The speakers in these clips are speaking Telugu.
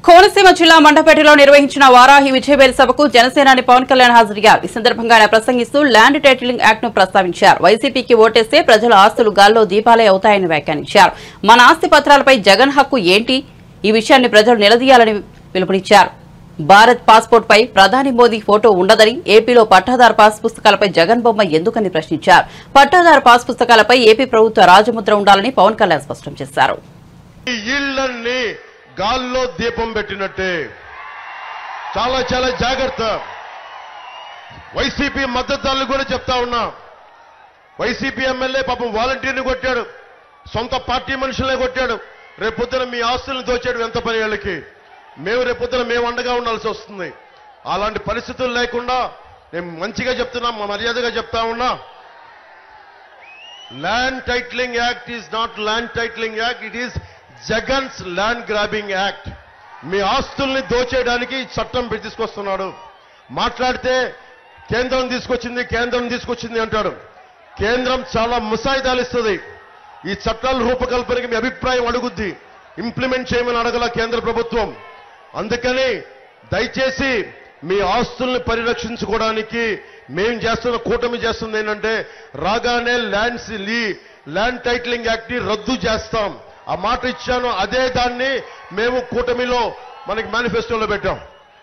కోనసీమ జిల్లా మండపేటలో నిర్వహించిన వారాహి విజయవేల్ సభకు జనసేనాని పవన్ కళ్యాణ్ హాజరయ్యారు ఈ సందర్భంగా ఆయన ప్రసంగిస్తూ ల్యాండ్ టైటిలింగ్ యాక్ట్ ను ప్రస్తావించారు వైసీపీకి ఓటేస్తే ప్రజల ఆస్తులు గాల్లో దీపాలే అవుతాయని వ్యాఖ్యానించారు మన ఆస్తి పత్రాలపై జగన్ హక్కు ఏంటి ఈ విషయాన్ని ప్రజలు నిలదీయాలని పిలుపునిచ్చారు భారత్ పాస్పోర్ట్ పై ప్రధాని మోదీ ఫోటో ఉండదని ఏపీలో పట్టాదారు పాస్ పుస్తకాలపై జగన్ బొమ్మ ఎందుకని ప్రశ్నించారు పట్టాదారు పాస్ పుస్తకాలపై ఏపీ ప్రభుత్వ రాజముద్ర ఉండాలని పవన్ కళ్యాణ్ స్పష్టం చేశారు ఈ ఇళ్లన్నీ గాల్లో దీపం పెట్టినట్టే చాలా చాలా జాగ్రత్త వైసీపీ మద్దతుదారులు కూడా చెప్తా ఉన్నా వైసీపీ ఎమ్మెల్యే పాపం వాలంటీర్ని కొట్టాడు సొంత పార్టీ మనుషులనే కొట్టాడు రేపొద్దున మీ ఆస్తులను దోచాడు ఎంత పని వాళ్ళకి మేము రేపొద్దున మేము అండగా ఉండాల్సి వస్తుంది అలాంటి పరిస్థితులు లేకుండా నేను మంచిగా చెప్తున్నా మా మర్యాదగా చెప్తా ఉన్నా land titling act is not land titling act it is Jagan's land grabbing act మీ ఆస్తుల్ని దోచేయడానికి ఈ చట్టం పెట్టి తీసుకొస్తున్నాడు మాట్లాడితే కేంద్రం తీసుకొచ్చింది కేంద్రం తీసుకొచ్చింది అంటాడు కేంద్రం చాలా ముసాయిదాలు ఇస్తుంది ఈ చట్టాల రూపకల్పనకి మీ అభిప్రాయం అడుగుద్ది ఇంప్లిమెంట్ చేయమని అడగల కేంద్ర ప్రభుత్వం అందుకని దయచేసి మీ ఆస్తుల్ని పరిరక్షించుకోవడానికి మేం చేస్తున్న కూటమి చేస్తుంది ఏంటంటే రాగానే ల్యాండ్స్ లీ ల్యాండ్ టైటిలింగ్ యాక్ట్ ని రద్దు చేస్తాం ఆ మాట ఇచ్చాను అదే దాన్ని మేము కూటమిలో మనకి మేనిఫెస్టోలో పెట్టాం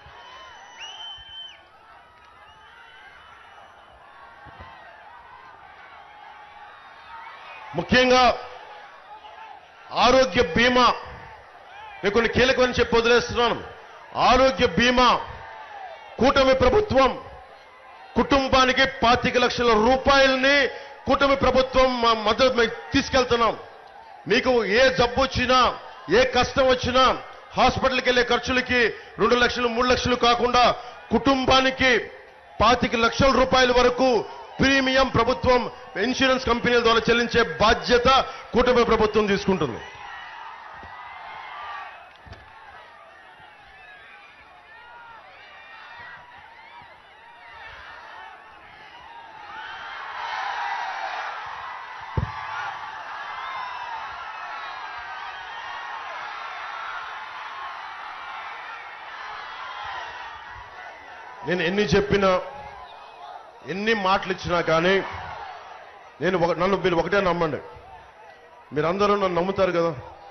ముఖ్యంగా ఆరోగ్య బీమా నేను కొన్ని కీలకమని చెప్పి వదిలేస్తున్నాను ఆరోగ్య బీమా కూటమి ప్రభుత్వం కుటుంబానికి పాతిక లక్షల రూపాయలని కూటమి ప్రభుత్వం మా మద్దతు మేము తీసుకెళ్తున్నాం మీకు ఏ జబ్బు వచ్చినా ఏ కష్టం వచ్చినా హాస్పిటల్కి వెళ్ళే ఖర్చులకి రెండు లక్షలు మూడు లక్షలు కాకుండా కుటుంబానికి పాతిక లక్షల రూపాయల వరకు ప్రీమియం ప్రభుత్వం ఇన్సూరెన్స్ కంపెనీల ద్వారా చెల్లించే బాధ్యత కూటమి ప్రభుత్వం తీసుకుంటుంది నేను ఎన్ని చెప్పినా ఎన్ని మాటలు ఇచ్చినా కానీ నేను ఒక నన్ను మీరు ఒకటే నమ్మండి మీరందరూ నన్ను నమ్ముతారు కదా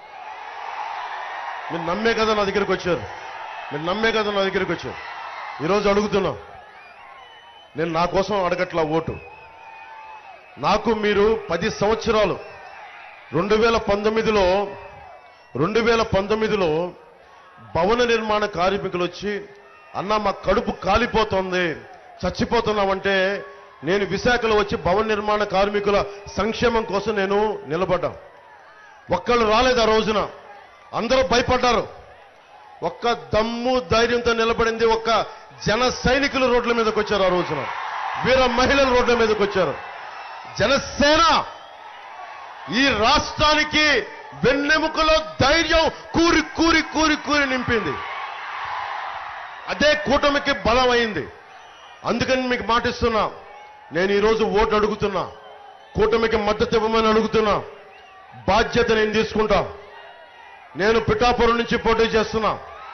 మీరు నమ్మే కదా నా దగ్గరికి వచ్చారు మీరు నమ్మే కదా నా దగ్గరికి వచ్చారు ఈరోజు అడుగుతున్నా నేను నా కోసం అడగట్లా ఓటు నాకు మీరు పది సంవత్సరాలు రెండు వేల పంతొమ్మిదిలో రెండు వేల పంతొమ్మిదిలో భవన నిర్మాణ కార్మికులు వచ్చి అన్న మా కడుపు కాలిపోతుంది చచ్చిపోతున్నామంటే నేను విశాఖలో వచ్చి భవన నిర్మాణ కార్మికుల సంక్షేమం కోసం నేను నిలబడ్డా ఒక్కళ్ళు రాలేదు ఆ రోజున అందరూ భయపడ్డారు ఒక్క దమ్ము ధైర్యంతో నిలబడింది ఒక్క జన సైనికులు రోడ్ల మీదకి వచ్చారు ఆ రోజున వీర మహిళలు రోడ్ల మీదకి వచ్చారు జనసేన ఈ రాష్ట్రానికి వెన్నెముకలో ధైర్యం కూరి కూరి కూరి కూరి నింపింది అదే కూటమికి బలం అయింది అందుకని మీకు మాటిస్తున్నా నేను ఈరోజు ఓటు అడుగుతున్నా కూటమికి మద్దతు ఇవ్వమని అడుగుతున్నా బాధ్యత నేను తీసుకుంటా నేను పిఠాపురం నుంచి పోటీ చేస్తున్నా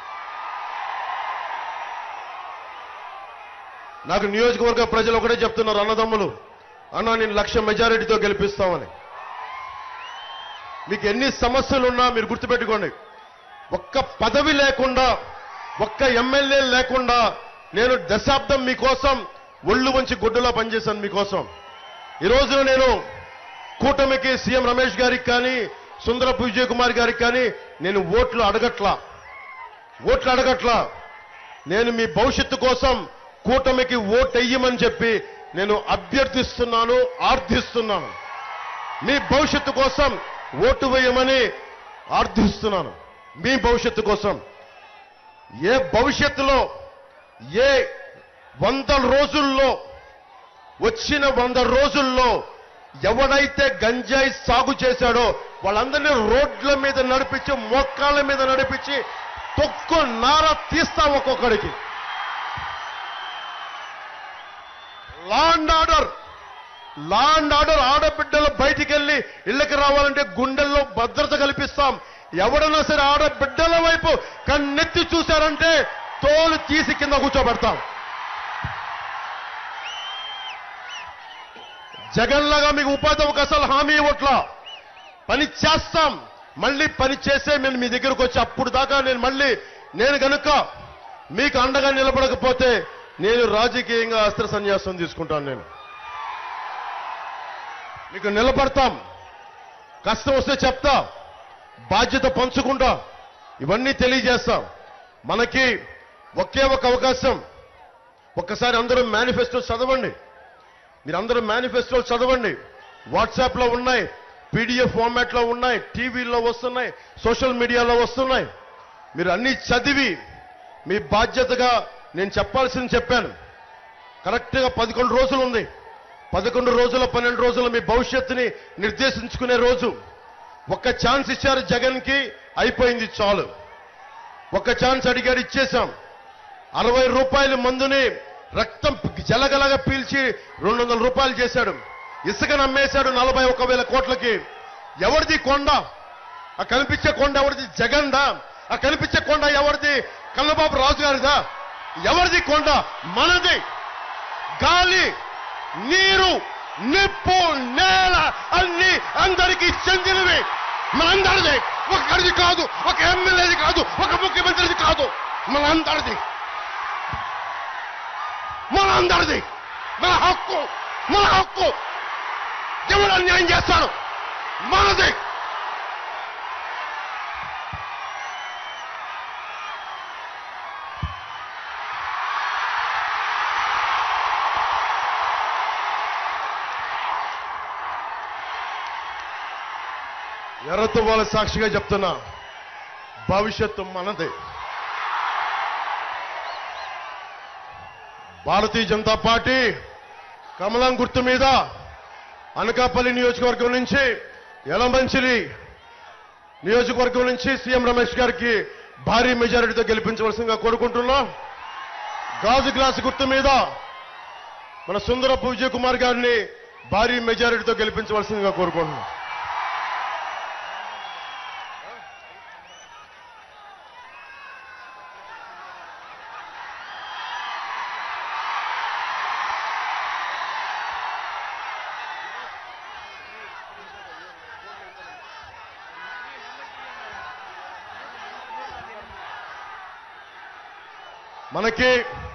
నాకు నియోజకవర్గ ప్రజలు ఒకటే చెప్తున్నారు అన్నదమ్ములు అన్న నేను లక్ష మెజారిటీతో గెలిపిస్తామని మీకు ఎన్ని సమస్యలున్నా మీరు గుర్తుపెట్టుకోండి ఒక్క పదవి లేకుండా ఒక్క ఎమ్మెల్యే లేకుండా నేను దశాబ్దం మీకోసం ఒళ్ళు వంచి గుడ్డులా పనిచేశాను మీకోసం ఈ రోజున నేను కూటమికి సీఎం రమేష్ గారికి కానీ సుందరపు విజయ్ కుమార్ గారికి కానీ నేను ఓట్లు అడగట్లా ఓట్లు అడగట్లా నేను మీ భవిష్యత్తు కోసం కూటమికి ఓటు వెయ్యమని చెప్పి నేను అభ్యర్థిస్తున్నాను ఆర్థిస్తున్నాను మీ భవిష్యత్తు కోసం ఓటు వేయమని ఆర్థిస్తున్నాను మీ భవిష్యత్తు కోసం ఏ భవిష్యత్తులో ఏ వంద రోజుల్లో వచ్చిన వంద రోజుల్లో ఎవడైతే గంజాయి సాగు చేశాడో వాళ్ళందరినీ రోడ్ల మీద నడిపించి మోకాళ్ళ మీద నడిపించి తొక్కు నార తీస్తాం ఒక్కొక్కడికి law and order law and order ఆడబిడ్డలు బయటికి వెళ్ళి ఇళ్ళకి రావాలంటే గుండెల్లో భద్రత కల్పిస్తాం ఎవడన్నా సరే ఆడబిడ్డల వైపు కన్నెత్తి చూశారంటే తోలు తీసి కింద కూర్చోబెడతాం జగన్ లాగా మీకు ఉపాధి అవకాశాలు హామీ ఇవ్వట్లా పని చేస్తాం మళ్ళీ పని చేసే నేను మీ దగ్గరకు వచ్చి అప్పుడు దాకా నేను మళ్ళీ నేను గనుక మీకు అండగా నిలబడకపోతే నేను రాజకీయంగా అస్త్ర సన్యాసం తీసుకుంటాను నేను మీకు నిలబడతాం కష్టం వస్తే చెప్తా బాధ్యత పంచుకుంటా ఇవన్నీ తెలియజేస్తాం మనకి ఒకే ఒక అవకాశం ఒక్కసారి అందరూ మేనిఫెస్టో చదవండి మీరందరూ మేనిఫెస్టోలు చదవండి వాట్సాప్ లో ఉన్నాయి పీడిఎఫ్ ఫార్మాట్ లో ఉన్నాయి టీవీలో వస్తున్నాయి సోషల్ మీడియాలో వస్తున్నాయి మీరు అన్ని చదివి మీ బాధ్యతగా నేను చెప్పాల్సింది చెప్పాను కరెక్ట్ గా పదకొండు రోజులు ఉంది పదకొండు రోజుల పన్నెండు రోజుల మీ భవిష్యత్తుని నిర్దేశించుకునే రోజు ఒక్క ఛాన్స్ ఇచ్చారు జగన్ కి అయిపోయింది చాలు ఒక్క ఛాన్స్ అడిగాడు ఇచ్చేశాం అరవై రూపాయల మందుని రక్తం జలగలగా పీల్చి రెండు వందల రూపాయలు చేశాడు ఇసుక నమ్మేశాడు నలభై ఒక వేల కోట్లకి ఎవరిది కొండ ఆ కనిపించే కొండ ఎవరిది జగన్దా ఆ కనిపించే కొండ ఎవరిది కన్నబాబు రాజు గారిదా ఎవరిది కొండ మనది గాలి నీరు నిప్పు నేల అన్ని అందరికీ చెందినవి మనందరిది ఒకరిది కాదు ఒక ఎమ్మెల్యేది కాదు ఒక ముఖ్యమంత్రిది కాదు మనందరిది మనందరిది మన హక్కు మన హక్కు ఎవరు అన్యాయం చేస్తాడు మనది ఎర్రతో వాళ్ళ సాక్షిగా చెప్తున్నా భవిష్యత్తు మనదే భారతీయ జనతా పార్టీ కమలం గుర్తు మీద అనకాపల్లి నియోజకవర్గం నుంచి యలమంచిలి నియోజకవర్గం నుంచి సీఎం రమేష్ గారికి భారీ మెజారిటీతో గెలిపించవలసిందిగా కోరుకుంటున్నా గాజు గ్లాస్ గుర్తు మీద మన సుందరపు విజయ్ కుమార్ గారిని భారీ మెజారిటీతో గెలిపించవలసిందిగా కోరుకుంటున్నాం మనకి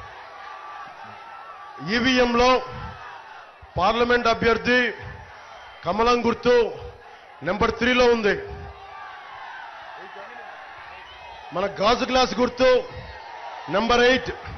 ఈవీఎంలో పార్లమెంట్ అభ్యర్థి కమలం గుర్తు నెంబర్ త్రీలో ఉంది మన గాజు గ్లాస్ గుర్తు నెంబర్ ఎయిట్